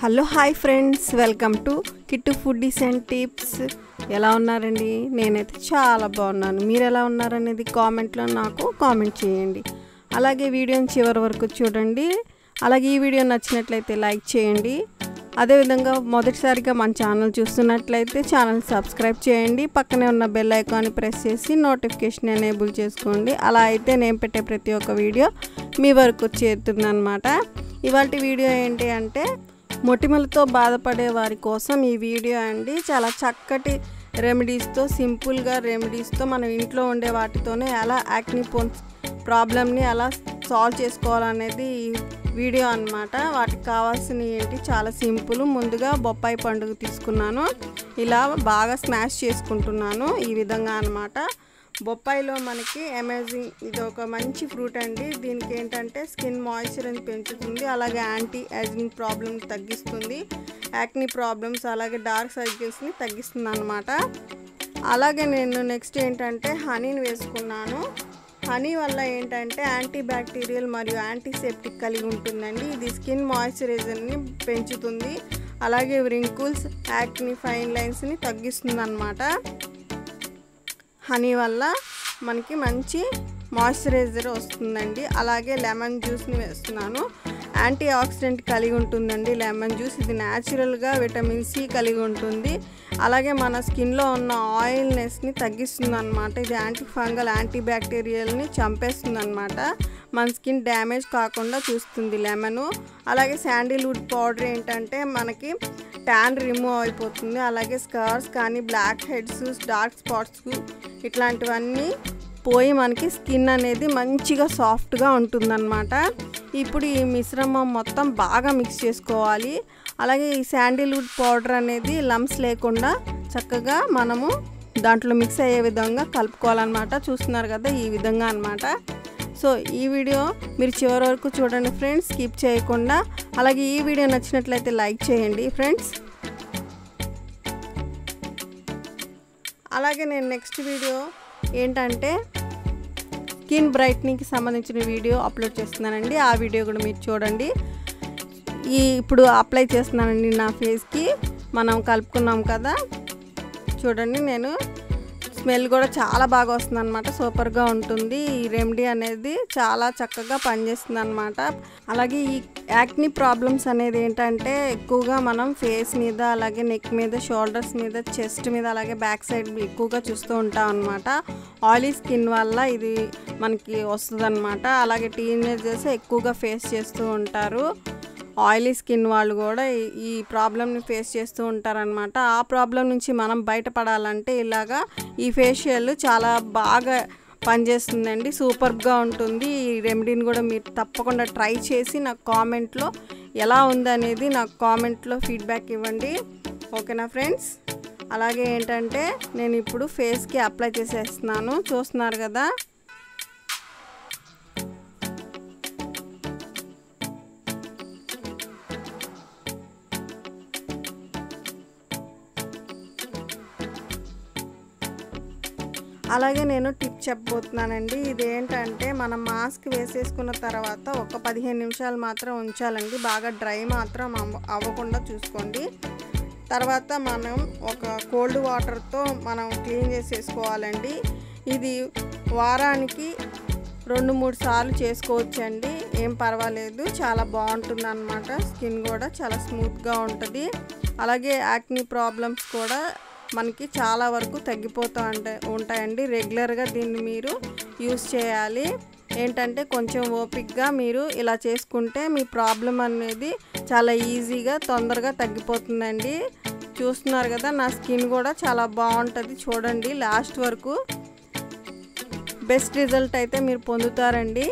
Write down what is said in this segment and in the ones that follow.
hello hi friends welcome to Kittu foodies and tips ఎలా ఉన్నారండి నేనైతే చాలా బాగున్నాను మీరు ఎలా ఉన్నారనేది కామెంట్లో నాకు కామెంట్ చేయండి అలాగే వీడియోని చివరి వరకు చూడండి అలాగే ఈ వీడియో నచ్చినట్లయితే లైక్ చేయండి అదేవిధంగా మొదటిసారిగా మన ఛానల్ చూస్తున్నట్లయితే ఛానల్ సబ్స్క్రైబ్ చేయండి పక్కనే ఉన్న బెల్ ఐకాన్ని ప్రెస్ చేసి నోటిఫికేషన్ ఎనేబుల్ చేసుకోండి అలా అయితే నేను పెట్టే ప్రతి ఒక్క వీడియో మీ వరకు చేరుతుందన్నమాట ఇవాళ వీడియో ఏంటి అంటే మొటిమలతో బాధపడే వారి కోసం ఈ వీడియో అండి చాలా చక్కటి రెమెడీస్తో సింపుల్గా రెమెడీస్తో మనం ఇంట్లో ఉండే వాటితోనే ఎలా యాక్ని పోన్స్ ప్రాబ్లమ్ని ఎలా సాల్వ్ చేసుకోవాలనేది ఈ వీడియో అనమాట వాటికి కావాల్సినవి ఏంటి చాలా సింపుల్ ముందుగా బొప్పాయి పండుగ తీసుకున్నాను ఇలా బాగా స్మాష్ చేసుకుంటున్నాను ఈ విధంగా అనమాట బొప్పాయిలో మనకి అమేజింగ్ ఇది ఒక మంచి ఫ్రూట్ అండి దీనికి ఏంటంటే స్కిన్ మాయిశ్చర్ని పెంచుతుంది అలాగే యాంటీ ఏజింగ్ ప్రాబ్లమ్ తగ్గిస్తుంది యాక్ని ప్రాబ్లమ్స్ అలాగే డార్క్ సర్కిల్స్ని తగ్గిస్తుంది అనమాట అలాగే నేను నెక్స్ట్ ఏంటంటే హనీని వేసుకున్నాను హనీ వల్ల ఏంటంటే యాంటీ బ్యాక్టీరియల్ మరియు యాంటీసెప్టిక్ కలిగి ఉంటుందండి ఇది స్కిన్ మాయిశ్చరైజర్ని పెంచుతుంది అలాగే రింకుల్స్ యాక్ని ఫైన్ లైన్స్ని తగ్గిస్తుంది అనమాట హనీ వల్ల మనకి మంచి మాయిశ్చరైజర్ వస్తుందండి అలాగే లెమన్ జ్యూస్ని వేస్తున్నాను యాంటీ ఆక్సిడెంట్ కలిగి ఉంటుందండి లెమన్ జ్యూస్ ఇది న్యాచురల్గా విటమిన్ సి కలిగి ఉంటుంది అలాగే మన స్కిన్లో ఉన్న ఆయిల్నెస్ని తగ్గిస్తుంది అనమాట ఇది యాంటీ ఫంగల్ యాంటీ బ్యాక్టీరియల్ని చంపేస్తుంది అనమాట మన స్కిన్ డ్యామేజ్ కాకుండా చూస్తుంది లెమను అలాగే శాండిల్వుడ్ పౌడర్ ఏంటంటే మనకి ట్యాన్ రిమూవ్ అయిపోతుంది అలాగే స్కార్స్ కానీ బ్లాక్ హెడ్స్ డార్క్ స్పాట్స్ ఇట్లాంటివన్నీ పోయి మనకి స్కిన్ అనేది మంచిగా సాఫ్ట్గా ఉంటుందన్నమాట ఇప్పుడు ఈ మిశ్రమం మొత్తం బాగా మిక్స్ చేసుకోవాలి అలాగే ఈ శాండిల్వుడ్ పౌడర్ అనేది లమ్స్ లేకుండా చక్కగా మనము దాంట్లో మిక్స్ అయ్యే విధంగా కలుపుకోవాలన్నమాట చూస్తున్నారు కదా ఈ విధంగా అనమాట సో ఈ వీడియో మీరు చివరి వరకు చూడండి ఫ్రెండ్స్ స్కిప్ చేయకుండా అలాగే ఈ వీడియో నచ్చినట్లయితే లైక్ చేయండి ఫ్రెండ్స్ అలాగే నేను నెక్స్ట్ వీడియో ఏంటంటే స్కిన్ బ్రైట్నింగ్కి సంబంధించిన వీడియో అప్లోడ్ చేస్తున్నానండి ఆ వీడియో కూడా మీరు చూడండి ఈ ఇప్పుడు అప్లై చేస్తున్నానండి నా ఫేస్కి మనం కలుపుకున్నాం కదా చూడండి నేను స్మెల్ కూడా చాలా బాగా వస్తుంది అనమాట సూపర్గా ఉంటుంది ఈ రెమెడీ అనేది చాలా చక్కగా పనిచేస్తుంది అనమాట అలాగే ఈ యాక్ని ప్రాబ్లమ్స్ అనేది ఏంటంటే ఎక్కువగా మనం ఫేస్ మీద అలాగే నెక్ మీద షోల్డర్స్ మీద చెస్ట్ మీద అలాగే బ్యాక్ సైడ్ ఎక్కువగా చూస్తూ ఉంటాం అనమాట ఆయిలీ స్కిన్ వల్ల ఇది మనకి వస్తుంది అనమాట అలాగే టీనేజర్స్ ఎక్కువగా ఫేస్ చేస్తూ ఉంటారు ఆయిలీ స్కిన్ వాళ్ళు కూడా ఈ ప్రాబ్లమ్ని ఫేస్ చేస్తూ ఉంటారనమాట ఆ ప్రాబ్లం నుంచి మనం బయటపడాలంటే ఇలాగా ఈ ఫేషియల్ చాలా బాగా పనిచేస్తుందండి సూపర్గా ఉంటుంది ఈ రెమెడీని కూడా మీరు తప్పకుండా ట్రై చేసి నాకు కామెంట్లో ఎలా ఉందనేది నాకు కామెంట్లో ఫీడ్బ్యాక్ ఇవ్వండి ఓకేనా ఫ్రెండ్స్ అలాగే ఏంటంటే నేను ఇప్పుడు ఫేస్కి అప్లై చేసేస్తున్నాను చూస్తున్నారు కదా అలాగే నేను టిప్ చెప్పబోతున్నానండి ఇదేంటంటే మనం మాస్క్ వేసేసుకున్న తర్వాత ఒక పదిహేను నిమిషాలు మాత్రం ఉంచాలండి బాగా డ్రై మాత్రం అవ్వకుండా చూసుకోండి తర్వాత మనం ఒక కోల్డ్ వాటర్తో మనం క్లీన్ చేసేసుకోవాలండి ఇది వారానికి రెండు మూడు సార్లు చేసుకోవచ్చండి ఏం పర్వాలేదు చాలా బాగుంటుంది అనమాట స్కిన్ కూడా చాలా స్మూత్గా ఉంటుంది అలాగే యాక్ని ప్రాబ్లమ్స్ కూడా మనకి చాలా వరకు తగ్గిపోతూ ఉంటాయి ఉంటాయండి రెగ్యులర్గా దీన్ని మీరు యూస్ చేయాలి ఏంటంటే కొంచెం ఓపిక్గా మీరు ఇలా చేసుకుంటే మీ ప్రాబ్లం అనేది చాలా ఈజీగా తొందరగా తగ్గిపోతుందండి చూస్తున్నారు కదా నా స్కిన్ కూడా చాలా బాగుంటుంది చూడండి లాస్ట్ వరకు బెస్ట్ రిజల్ట్ అయితే మీరు పొందుతారండి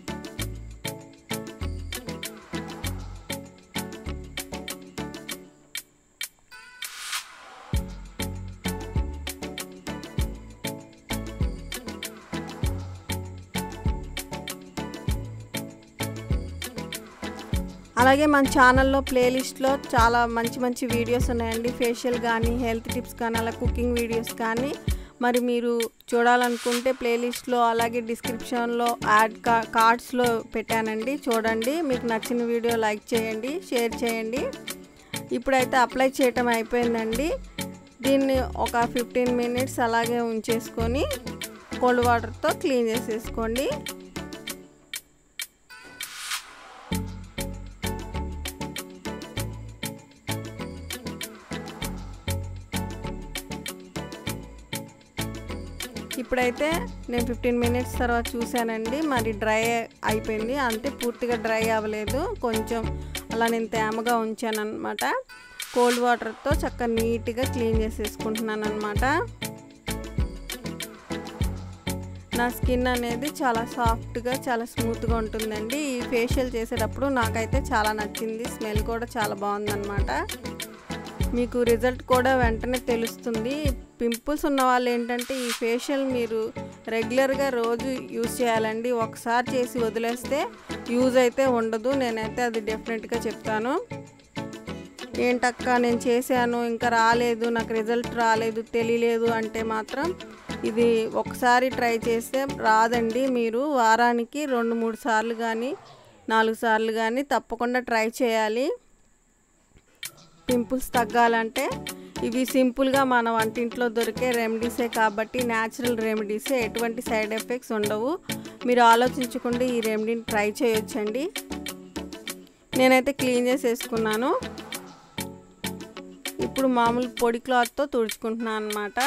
అలాగే మన ఛానల్లో ప్లేలిస్ట్లో చాలా మంచి మంచి వీడియోస్ ఉన్నాయండి ఫేషియల్ కానీ హెల్త్ టిప్స్ కానీ అలా కుకింగ్ వీడియోస్ కానీ మరి మీరు చూడాలనుకుంటే ప్లేలిస్ట్లో అలాగే డిస్క్రిప్షన్లో యాడ్ కా కార్డ్స్లో పెట్టానండి చూడండి మీకు నచ్చిన వీడియో లైక్ చేయండి షేర్ చేయండి ఇప్పుడైతే అప్లై చేయటం అయిపోయిందండి దీన్ని ఒక ఫిఫ్టీన్ మినిట్స్ అలాగే ఉంచేసుకొని కోల్డ్ వాటర్తో క్లీన్ చేసేసుకోండి ఇప్పుడైతే నేను ఫిఫ్టీన్ మినిట్స్ తర్వాత చూశానండి మరి డ్రై అయిపోయింది అంతే పూర్తిగా డ్రై అవ్వలేదు కొంచెం అలా నేను తేమగా ఉంచాను అనమాట కోల్డ్ వాటర్తో చక్కగా నీట్గా క్లీన్ చేసేసుకుంటున్నాను అనమాట నా స్కిన్ అనేది చాలా సాఫ్ట్గా చాలా స్మూత్గా ఉంటుందండి ఈ ఫేషియల్ చేసేటప్పుడు నాకైతే చాలా నచ్చింది స్మెల్ కూడా చాలా బాగుందన్నమాట మీకు రిజల్ట్ కూడా వెంటనే తెలుస్తుంది పింపుల్స్ ఉన్న వాళ్ళు ఏంటంటే ఈ ఫేషియల్ మీరు రెగ్యులర్గా రోజు యూజ్ చేయాలండి ఒకసారి చేసి వదిలేస్తే యూజ్ అయితే ఉండదు నేనైతే అది డెఫినెట్గా చెప్తాను ఏంటక్క నేను చేశాను ఇంకా రాలేదు నాకు రిజల్ట్ రాలేదు తెలియలేదు అంటే మాత్రం ఇది ఒకసారి ట్రై చేస్తే రాదండి మీరు వారానికి రెండు మూడు సార్లు కానీ నాలుగు సార్లు కానీ తప్పకుండా ట్రై చేయాలి పింపుల్స్ తగ్గాలంటే ఇవి సింపుల్గా మన వంటింట్లో దొరికే రెమెడీసే కాబట్టి న్యాచురల్ రెమెడీసే ఎటువంటి సైడ్ ఎఫెక్ట్స్ ఉండవు మీరు ఆలోచించకుండా ఈ రెమెడీని ట్రై చేయొచ్చండి నేనైతే క్లీన్ చేసేసుకున్నాను ఇప్పుడు మామూలు పొడి క్లాత్తో తుడుచుకుంటున్నాను అనమాట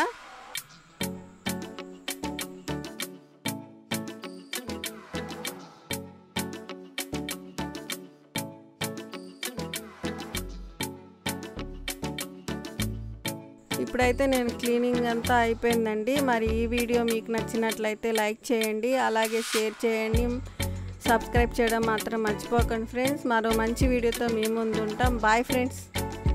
ఇప్పుడైతే నేను క్లీనింగ్ అంతా అయిపోయిందండి మరి ఈ వీడియో మీకు నచ్చినట్లయితే లైక్ చేయండి అలాగే షేర్ చేయండి సబ్స్క్రైబ్ చేయడం మాత్రం మర్చిపోకండి ఫ్రెండ్స్ మరో మంచి వీడియోతో మీ ముందు ఉంటాం బాయ్ ఫ్రెండ్స్